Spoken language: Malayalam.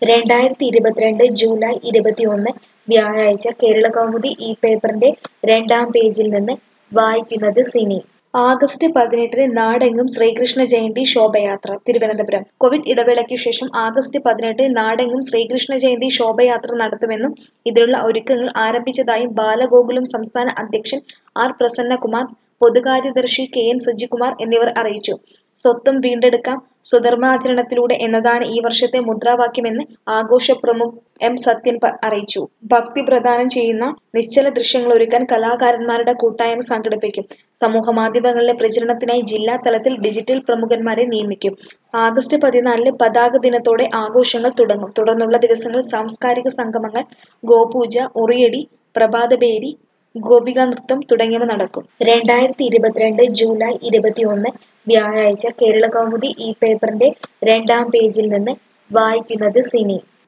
രണ്ടായിരത്തി ഇരുപത്തിരണ്ട് ജൂലൈ ഇരുപത്തിയൊന്ന് വ്യാഴാഴ്ച കേരളകൗമുദി ഈ പേപ്പറിന്റെ രണ്ടാം പേജിൽ നിന്ന് വായിക്കുന്നത് സിനി ആഗസ്റ്റ് പതിനെട്ടിന് നാടെങ്ങും ശ്രീകൃഷ്ണ ജയന്തി ശോഭയാത്ര തിരുവനന്തപുരം കോവിഡ് ഇടവേളയ്ക്ക് ശേഷം ആഗസ്റ്റ് പതിനെട്ടിന് നാടെങ്ങും ശ്രീകൃഷ്ണ ജയന്തി ശോഭയാത്ര നടത്തുമെന്നും ഇതിനുള്ള ഒരുക്കങ്ങൾ ആരംഭിച്ചതായും ബാലഗോകുലം സംസ്ഥാന അധ്യക്ഷൻ ആർ പ്രസന്നകുമാർ പൊതുകാര്യദർശി കെ എൻ സജികുമാർ എന്നിവർ അറിയിച്ചു സ്വത്വം വീണ്ടെടുക്കാം സ്വധർമാചരണത്തിലൂടെ എന്നതാണ് ഈ വർഷത്തെ മുദ്രാവാക്യമെന്ന് ആഘോഷ പ്രമുഖ് എം സത്യൻ പ- അറിയിച്ചു ഭക്തി പ്രദാനം ചെയ്യുന്ന നിശ്ചല ദൃശ്യങ്ങൾ ഒരുക്കാൻ കലാകാരന്മാരുടെ കൂട്ടായ്മ സംഘടിപ്പിക്കും സമൂഹ മാധ്യമങ്ങളിലെ പ്രചരണത്തിനായി ജില്ലാ തലത്തിൽ ഡിജിറ്റൽ പ്രമുഖന്മാരെ നിയമിക്കും ആഗസ്റ്റ് പതിനാലിന് പതാക ദിനത്തോടെ ആഘോഷങ്ങൾ തുടങ്ങും തുടർന്നുള്ള ദിവസങ്ങളിൽ സാംസ്കാരിക സംഗമങ്ങൾ ഗോപൂജ ഉറിയടി പ്രഭാതബേരി ഗോപിക നൃത്തം തുടങ്ങിയവ നടക്കും രണ്ടായിരത്തി ഇരുപത്തിരണ്ട് ജൂലൈ ഇരുപത്തിയൊന്ന് വ്യാഴാഴ്ച കേരളകൗമുദി ഈ പേപ്പറിന്റെ രണ്ടാം പേജിൽ നിന്ന് വായിക്കുന്നത് സിനി